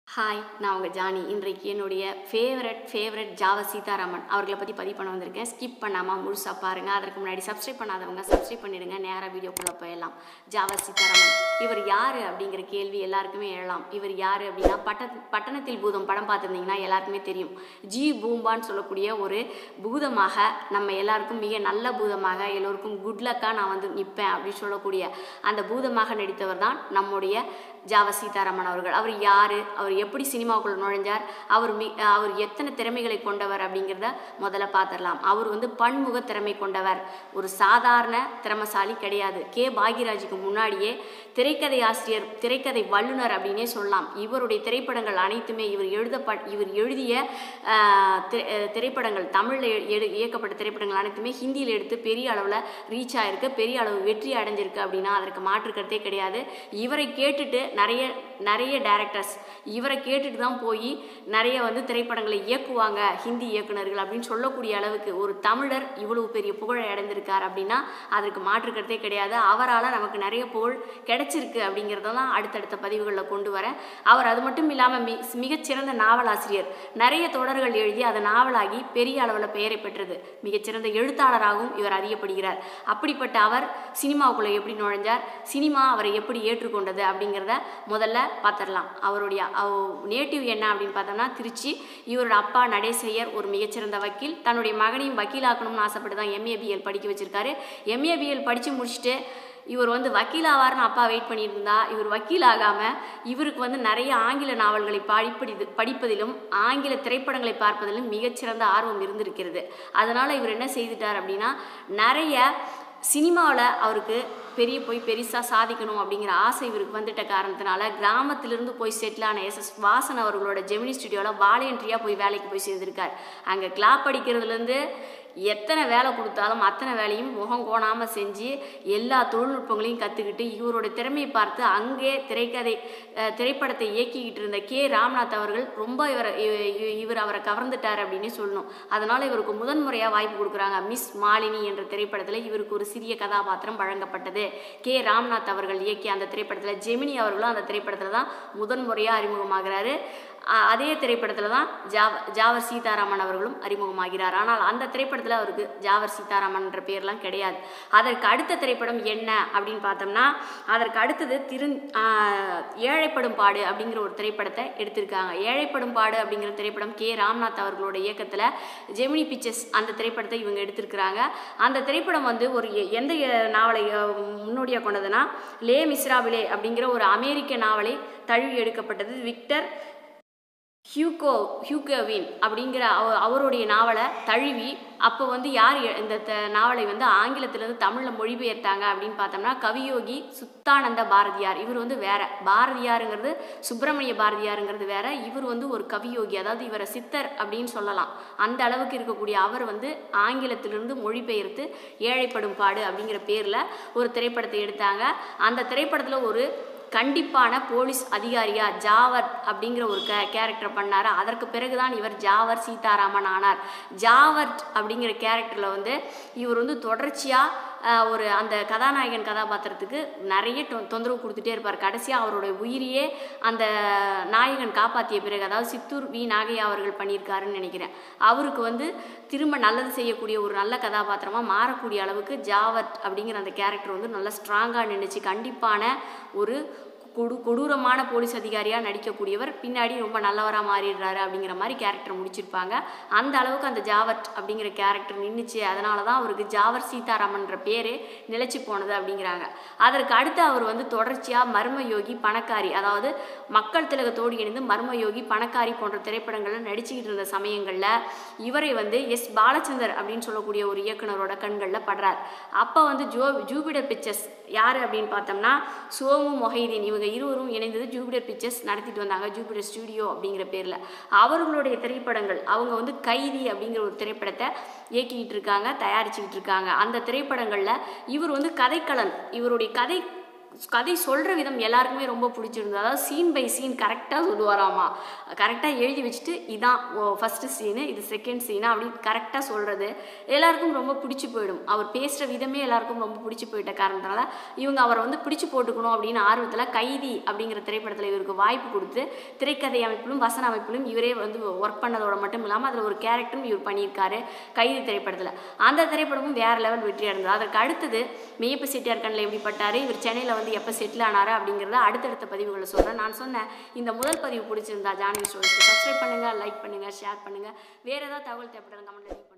hi நான் உங்கள் Johnny இன்றைக்கு என்னுடைய ஃபேவரட் ஃபேவரட் ஜாவ சீதாராமன் அவர்களை பற்றி பதிவு பண்ண வந்திருக்கேன் ஸ்கிப் பண்ணாமல் முழுசாக பாருங்கள் அதற்கு முன்னாடி சப்ஸ்கிரைப் பண்ணாதவங்க சப்ஸ்கிரைப் பண்ணிடுங்க நேராக வீடியோக்குள்ளே போயிடலாம் ஜாவ சீதாராமன் இவர் யார் அப்படிங்கிற கேள்வி எல்லாருக்குமே எழலாம் இவர் யார் அப்படின்னா பட்ட பட்டணத்தில் பூதம் படம் பார்த்துருந்தீங்கன்னா எல்லாருக்குமே தெரியும் ஜி பூம்பான்னு சொல்லக்கூடிய ஒரு பூதமாக நம்ம எல்லாருக்கும் மிக நல்ல பூதமாக எல்லோருக்கும் குட் லக்காக நான் வந்து நிற்பேன் அப்படின்னு சொல்லக்கூடிய அந்த பூதமாக நடித்தவர் தான் நம்முடைய ஜாவ சீதாராமன் அவர்கள் அவர் யார் அவர் எப்படி சினிமாவுக்குள்ள நுழைஞ்சார் அவர் மி அவர் எத்தனை திறமைகளை கொண்டவர் அப்படிங்கிறத முதல்ல பார்த்துடலாம் அவர் வந்து பன்முக திறமை கொண்டவர் ஒரு சாதாரண திறமசாலி கிடையாது கே பாக்யராஜுக்கு முன்னாடியே திரைக்கதை ஆசிரியர் திரைக்கதை வல்லுனர் அப்படின்னே சொல்லலாம் இவருடைய திரைப்படங்கள் அனைத்துமே இவர் எழுதப்ப இவர் எழுதிய ஆஹ், திரை- அஹ், திரைப்படங்கள் தமிழில் எடு இயக்கப்பட்ட திரைப்படங்கள் அனைத்துமே ஹிந்தியில் எடுத்து பெரிய அளவில் ரீச் ஆயிருக்கு பெரிய அளவு வெற்றி அடைஞ்சிருக்கு அப்படின்னா அதற்கு மாற்று கருத்தே கிடையாது இவரை கேட்டுட்டு நிறைய நிறைய டேரக்டர்ஸ் இவரை கேட்டுட்டு தான் போய் நிறைய வந்து திரைப்படங்களை இயக்குவாங்க ஹிந்தி இயக்குனர்கள் அப்படின்னு சொல்லக்கூடிய அளவுக்கு ஒரு தமிழர் இவ்வளவு பெரிய புகழை அடைந்திருக்கார் அப்படின்னா அதற்கு மாற்று கருத்தே கிடையாது அவரால் நமக்கு நிறைய புகழ் கிடைச்சிருக்கு அப்படிங்கிறத தான் அடுத்தடுத்த பதிவுகளில் கொண்டு வரேன் அவர் அது மட்டும் இல்லாமல் மி மிகச்சிறந்த நாவலாசிரியர் நிறைய தொடர்கள் எழுதி அதை நாவலாகி பெரிய அளவில் பெயரை பெற்றது மிகச்சிறந்த எழுத்தாளராகவும் இவர் அறியப்படுகிறார் அப்படிப்பட்ட அவர் சினிமாவுக்குள்ளே எப்படி நுழைஞ்சார் சினிமா அவரை எப்படி ஏற்றுக்கொண்டது அப்படிங்கிறத முதல்ல பார்த்துடலாம் அவருடைய நேட்டிவ் என்ன அப்படின்னு பார்த்தோம்னா திருச்சி இவரோட அப்பா நடேசையர் ஒரு மிகச்சிறந்த வக்கீல் தன்னுடைய மகனையும் வக்கீலாக்கணும்னு ஆசைப்பட்டு தான் எம்ஏபிஎல் படிக்க வச்சிருக்காரு எம்ஏபிஎல் படித்து முடிச்சுட்டு இவர் வந்து வக்கீல் ஆவார்னு அப்பா வெயிட் பண்ணியிருந்தா இவர் வக்கீல் ஆகாமல் இவருக்கு வந்து நிறைய ஆங்கில நாவல்களை படிப்பது படிப்பதிலும் ஆங்கில திரைப்படங்களை பார்ப்பதிலும் மிகச்சிறந்த ஆர்வம் இருந்திருக்கிறது அதனால் இவர் என்ன செய்துட்டார் அப்படின்னா நிறைய சினிமாவில் அவருக்கு பெரிய போய் பெருசாக சாதிக்கணும் அப்படிங்கிற ஆசை இவருக்கு வந்துட்ட காரணத்தினால கிராமத்திலிருந்து போய் செட்டில் ஆன எஸ் எஸ் வாசன் அவர்களோட ஜெமினி ஸ்டுடியோவில் வாலண்டியாக போய் வேலைக்கு போய் சேர்ந்திருக்கார் அங்கே கிளாப் அடிக்கிறதுலேருந்து எத்தனை வேலை கொடுத்தாலும் அத்தனை வேலையும் முகம் கோணாமல் செஞ்சு எல்லா தொழில்நுட்பங்களையும் கற்றுக்கிட்டு இவரோட திறமையை பார்த்து அங்கே திரைக்கதை அஹ், திரைப்படத்தை இயக்கிக்கிட்டு இருந்த கே ராம்நாத் அவர்கள் ரொம்ப இவரை இ- இ- இவர் அவரை கவர்ந்துட்டார் அப்படின்னு சொல்லணும் அதனால் இவருக்கு முதன்முறையாக வாய்ப்பு கொடுக்குறாங்க மிஸ் மாலினி என்ற திரைப்படத்தில் இவருக்கு ஒரு சிறிய கதாபாத்திரம் வழங்கப்பட்டது கே ராம்நாத் அவர்கள் இயக்கிய அந்த திரைப்படத்தில் ஜெமினி அவர்களும் அந்த திரைப்படத்தில் தான் முதன்முறையாக அறிமுகமாகிறாரு அ- அதே திரைப்படத்தில் தான் ஜாவ ஜாவர் சீதாராமன் அவர்களும் அறிமுகமாகிறார் ஆனால் அந்த திரைப்படத்தில் அவருக்கு ஜாவர் சீதாராமன் என்ற பேர்லாம் கிடையாது அதற்கு அடுத்த திரைப்படம் என்ன அப்படின்னு பார்த்தோம்னா அதற்கு அடுத்தது திரு ஆ, ஏழைப்படும் பாடு அப்படிங்கிற ஒரு திரைப்படத்தை எடுத்திருக்காங்க ஏழைப்படும் பாடு அப்படிங்கிற திரைப்படம் கே ராம்நாத் அவர்களோட இயக்கத்தில் ஜெமினி பிக்சர்ஸ் அந்த திரைப்படத்தை இவங்க எடுத்திருக்கிறாங்க அந்த திரைப்படம் வந்து ஒரு எ- எந்த எ- நாவலை அ, முன்னோடியாக கொண்டதுன்னா லே மிஸ்ராபிலே அப்படிங்கிற ஒரு அமெரிக்க நாவலை தழுவி எடுக்கப்பட்டது விக்டர் ஹியூகோ ஹியூகோவின் அப்படிங்கிற அவ அவருடைய நாவலை தழுவி அப்போ வந்து யார் எ- இந்த த நாவலை வந்து ஆங்கிலத்திலேருந்து தமிழில் மொழிபெயர்த்தாங்க அப்படின்னு பார்த்தோம்னா கவியோகி சுத்தானந்த பாரதியார் இவர் வந்து வேற பாரதியாருங்கிறது சுப்பிரமணிய பாரதியாருங்கிறது வேற இவர் வந்து ஒரு கவியோகி அதாவது இவரை சித்தர் அப்படின்னு சொல்லலாம் அந்த அளவுக்கு இருக்கக்கூடிய அவர் வந்து ஆங்கிலத்திலிருந்து மொழிபெயர்த்து ஏழைப்படும் பாடு அப்படிங்கிற பேரில் ஒரு திரைப்படத்தை எடுத்தாங்க அந்த திரைப்படத்தில் ஒரு கண்டிப்பான போலீஸ் அதிகாரியா ஜாவர் அப்படிங்கிற ஒரு கே கேரக்டர் பண்ணார் அதற்கு பிறகுதான் இவர் ஜாவர் சீதாராமன் ஆனார் ஜாவர் அப்படிங்கிற கேரக்டரில் வந்து இவர் வந்து தொடர்ச்சியாக ஒரு அந்த கதாநாயகன் கதாபாத்திரத்துக்கு நிறைய தொ- தொந்தரவு கொடுத்துட்டே இருப்பார் கடைசியாக அவருடைய உயிரையே அந்த நாயகன் காப்பாற்றிய பிறகு அதாவது சித்தூர் வி நாகையா அவர்கள் பண்ணியிருக்காருன்னு நினைக்கிறேன் அவருக்கு வந்து திரும்ப நல்லது செய்யக்கூடிய ஒரு நல்ல கதாபாத்திரமாக மாறக்கூடிய அளவுக்கு ஜாவத் அப்படிங்கிற அந்த கேரக்டர் வந்து நல்லா ஸ்ட்ராங்காக நின்றுச்சு கண்டிப்பான ஒரு கொடு கொடூரமான போலீஸ் அதிகாரியாக நடிக்கக்கூடியவர் பின்னாடி ரொம்ப நல்லவராக மாறிடுறாரு அப்படிங்கிற மாதிரி கேரக்டர் முடிச்சிருப்பாங்க அந்த அளவுக்கு அந்த ஜாவத் அப்படிங்கிற கேரக்டர் நின்றுச்சு அதனால தான் அவருக்கு ஜாவர் சீதாராமன்ற பேரே நிலைச்சு போனது அப்படிங்கிறாங்க அதற்கு அடுத்து அவர் வந்து தொடர்ச்சியாக மர்மயோகி பணக்காரி அதாவது மக்கள் திலகத்தோடு இணைந்து மர்மயோகி பணக்காரி போன்ற திரைப்படங்களில் நடிச்சுக்கிட்டு இருந்த சமயங்களில் இவரை வந்து எஸ் பாலச்சந்தர் அப்படின்னு சொல்லக்கூடிய ஒரு இயக்குனரோட கண்களில் படுறார் அப்போ வந்து ஜோ ஜூபிடர் பிக்சர்ஸ் யார் அப்படின்னு பார்த்தோம்னா சோமு மொஹைதீன் இவங்க இருவரும் இணைந்தது ஜூபிடர் பிக்சர்ஸ் நடத்திட்டு வந்தாங்க ஜூபிடர் ஸ்டுடியோ அப்படிங்கிற பேரில் அவர்களுடைய திரைப்படங்கள் அவங்க வந்து கைதி அப்படிங்கிற ஒரு திரைப்படத்தை இயக்கிக்கிட்டு இருக்காங்க தயாரிச்சுக்கிட்டு இருக்காங்க அந்த திரைப்படங்களில் இவர் வந்து கதைக்களன் இவருடைய கதை கதை சொல்கிற விதம் எல்லாருக்குமே ரொம்ப பிடிச்சிருந்தது அதாவது சீன் பை சீன் கரெக்டாக சொல்லுவாராமா கரெக்டாக எழுதி வச்சுட்டு இதான் ஃபஸ்ட்டு சீனு இது செகண்ட் சீனு அப்படின்னு கரெக்டாக சொல்கிறது எல்லாருக்கும் ரொம்ப பிடிச்சி போயிடும் அவர் பேசுகிற விதமே எல்லாருக்கும் ரொம்ப பிடிச்சி போயிட்ட காரணத்தினால இவங்க அவரை வந்து பிடிச்சி போட்டுக்கணும் அப்படின்னு ஆர்வத்தில் கைதி அப்படிங்கிற திரைப்படத்தில் இவருக்கு வாய்ப்பு கொடுத்து திரைக்கதை அமைப்பிலும் வசன அமைப்பிலும் இவரே வந்து ஒர்க் பண்ணதோட மட்டும் இல்லாமல் அதில் ஒரு கேரக்டரும் இவர் பண்ணியிருக்காரு கைதி திரைப்படத்தில் அந்த திரைப்படமும் வேறு லெவல் வெற்றியாக இருந்தது அதற்கு அடுத்தது மெய்யப்ப செட்டியார் கண்ணில் எப்படி பட்டார் இவர் சென்னையில் வந்து எப்போ செட்டில் ஆனார் அப்படிங்கிறத அடுத்தடுத்த பதிவுகளை சொல்கிறேன் நான் சொன்னேன் இந்த முதல் பதிவு பிடிச்சிருந்தா ஜானகி ஸ்டோரிஸ்க்கு சப்ஸ்கிரைப் பண்ணுங்கள் லைக் பண்ணுங்கள் ஷேர் பண்ணுங்கள் வேறு ஏதாவது தகவல் தேவைப்படுற கமெண்ட்டில்